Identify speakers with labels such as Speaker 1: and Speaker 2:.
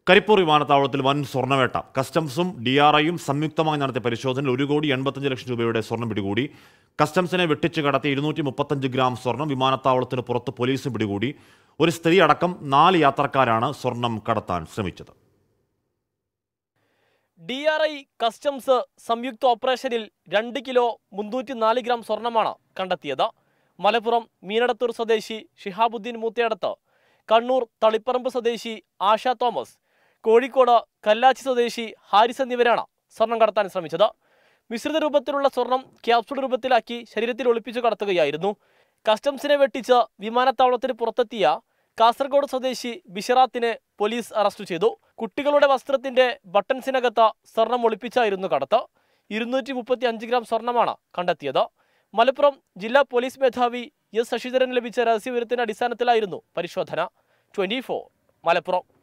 Speaker 1: കരിപ്പൂർ വിമാനത്താവളത്തിൽ വൻ സ്വർണ്ണവേട്ട കസ്റ്റംസും D R ഐയും സംയുക്തമായി നടത്തിയ പരിശോധനയിൽ ഒരു കോടി എൺപത്തഞ്ച് ലക്ഷം രൂപയുടെ സ്വർണ്ണം പിടികൂടി കസ്റ്റംസിനെ വെട്ടിച്ച് കടത്തി ഇരുന്നൂറ്റി മുപ്പത്തഞ്ച് ഗ്രാം സ്വർണം വിമാനത്താവളത്തിന് പുറത്ത് പോലീസ് പിടികൂടി ഒരു സ്ത്രീ അടക്കം നാല് യാത്രക്കാരാണ് സ്വർണം കടത്താൻ ശ്രമിച്ചത്
Speaker 2: ഡി ആർ ഐ കസ്റ്റംസ് സംയുക്ത ഓപ്പറേഷനിൽ രണ്ട് കിലോ മുന്നൂറ്റി നാല് ഗ്രാം സ്വർണമാണ് കണ്ടെത്തിയത് മലപ്പുറം മീനടത്തൂർ സ്വദേശി ഷിഹാബുദ്ദീൻ മൂത്തയടത്ത് കണ്ണൂർ തളിപ്പറമ്പ് സ്വദേശി ആശ തോമസ് കോഴിക്കോട് കല്ലാച്ചി സ്വദേശി ഹാരിസ് എന്നിവരാണ് സ്വർണം കടത്താൻ ശ്രമിച്ചത് മിശ്രിത രൂപത്തിലുള്ള സ്വർണം ക്യാപ്സൂൾ രൂപത്തിലാക്കി ശരീരത്തിൽ ഒളിപ്പിച്ചു കടത്തുകയായിരുന്നു കസ്റ്റംസിനെ വെട്ടിച്ച് വിമാനത്താവളത്തിന് പുറത്തെത്തിയ കാസർഗോഡ് സ്വദേശി ബിഷറാത്തിനെ പോലീസ് അറസ്റ്റ് ചെയ്തു കുട്ടികളുടെ വസ്ത്രത്തിന്റെ ബട്ടൺസിനകത്ത് സ്വർണം ഒളിപ്പിച്ചായിരുന്നു കടത്ത് ഇരുന്നൂറ്റി മുപ്പത്തി അഞ്ച് ഗ്രാം സ്വർണമാണ് കണ്ടെത്തിയത് മലപ്പുറം ജില്ലാ പോലീസ് മേധാവി എസ് ശശിധരൻ ലഭിച്ച രഹസ്യവിവരത്തിന്റെ അടിസ്ഥാനത്തിലായിരുന്നു പരിശോധന ട്വന്റി മലപ്പുറം